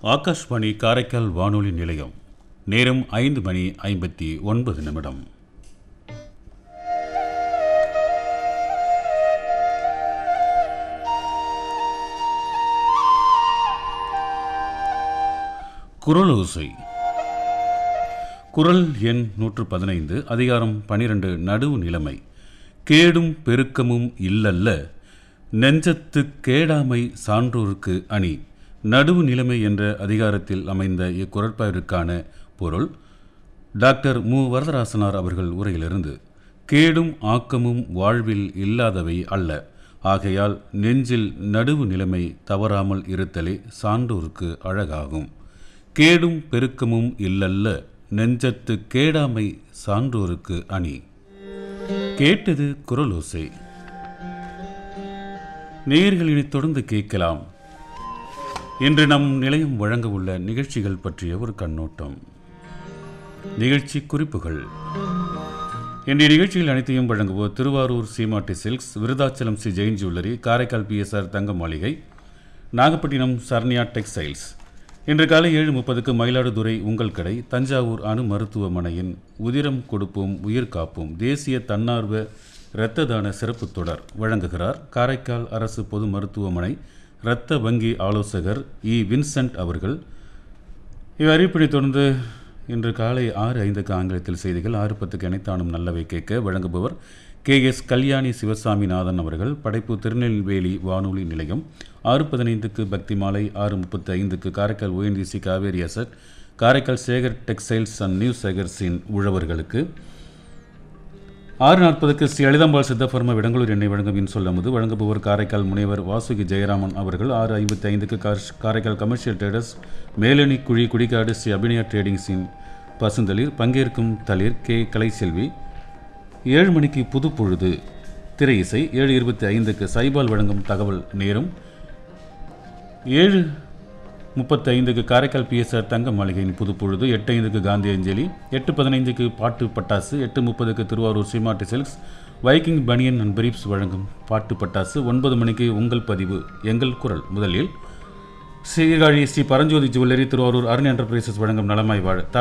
ஆகாஷ்வாணி காரைக்கால் வானொலி நிலையம் நேரம் ஐந்து மணி ஐம்பத்தி ஒன்பது நிமிடம் குரலோசை குரல் எண் நூற்று பதினைந்து அதிகாரம் பனிரெண்டு நடுவு நிலைமை கேடும் பெருக்கமும் இல்லல்ல நெஞ்சத்து கேடாமை சான்றோருக்கு அணி நடுவு நிலைமை என்ற அதிகாரத்தில் அமைந்த இக்குரட்பாவிற்கான பொருள் டாக்டர் மு வரதராசனார் அவர்கள் உரையிலிருந்து கேடும் ஆக்கமும் வாழ்வில் இல்லாதவை அல்ல ஆகையால் நெஞ்சில் நடுவு நிலைமை தவறாமல் இருத்தலே சான்றோருக்கு அழகாகும் கேடும் பெருக்கமும் இல்லல்ல நெஞ்சத்து கேடாமை சான்றோருக்கு அணி கேட்டது குரலோசை நேயர்களினை தொடர்ந்து கேட்கலாம் இன்று நம் நிலையம் வழங்க உள்ள நிகழ்ச்சிகள் பற்றிய ஒரு கண்ணோட்டம் நிகழ்ச்சி குறிப்புகள் இன்றைய நிகழ்ச்சிகள் அனைத்தையும் வழங்குவோர் Thiruvarur Seematti silks Virudhachalam C Jain jewellery Karaikal BSR Thanga Maligai Nagapattinam Saranya textiles இன்று காலை ஏழு முப்பதுக்கு மயிலாடுதுறை உங்கள் கடை தஞ்சாவூர் அணு மருத்துவமனையின் உதிரம் கொடுப்போம் உயிர் காப்போம் தேசிய தன்னார்வ இரத்த தான சிறப்பு தொடர் வழங்குகிறார் காரைக்கால் அரசு பொது மருத்துவமனை இரத்த வங்கி ஆலோசகர் இ வின்சென்ட் அவர்கள் இவ்வறிவிப்பினை தொடர்ந்து இன்று காலை ஆறு ஐந்துக்கு ஆங்கிலத்தில் செய்திகள் ஆறு பத்துக்கு இணைத்தானும் நல்லவை கேட்க வழங்குபவர் கே எஸ் கல்யாணி சிவசாமிநாதன் அவர்கள் படைப்பு திருநெல்வேலி வானொலி நிலையம் ஆறு பதினைந்துக்கு பக்தி மாலை ஆறு முப்பத்தி ஐந்துக்கு Karaikal ONGC Cauvery asset Karaikal Sekar textiles and new சேகர்ஸின் உழவர்களுக்கு ஆறு நாற்பதுக்கு ஸ்ரீ அளிதம்பாள் சித்தபர்ம விடங்களூர் எண்ணெய் வழங்கும் இன்சொல் அமுது வழங்குபவர் காரைக்கால் முனைவர் வாசுகி ஜெயராமன் அவர்கள் ஆறு ஐம்பத்தி ஐந்துக்கு காரைக்கால் கமர்ஷியல் ட்ரேடர்ஸ் மேலணி குழி குடிகாடு ஸ்ரீ அபிநயா ட்ரேடிங்ஸின் பசுந்தளிர் பங்கேற்கும் தளிர் கே கலைசெல்வி ஏழு மணிக்கு புது பொழுது திரை இசை ஏழு இருபத்தி ஐந்துக்கு சைபால் வழங்கும் தகவல் நேரம் ஏழு முப்பத்தி ஐந்துக்கு காரைக்கால் பிஎஸ்ஆர் தங்க மாளிகையின் புதுப்பொழுது எட்டு ஐந்துக்கு காந்தி அஞ்சலி எட்டு பதினைந்துக்கு பாட்டு பட்டாசு எட்டு முப்பதுக்கு திருவாரூர் சீமாட்டி சில்க்ஸ் வைக்கிங் பனியன் அண்ட் பிரீப்ஸ் வழங்கும் பாட்டு பட்டாசு ஒன்பது மணிக்கு உங்கள் பதிவு எங்கள் குரல் முதலில் சீர்காழி ஸ்ரீ பரஞ்சோதி ஜுவல்லரி திருவாரூர் அருண் என்டர்பிரைசஸ் வழங்கும் நலமாய் வாழ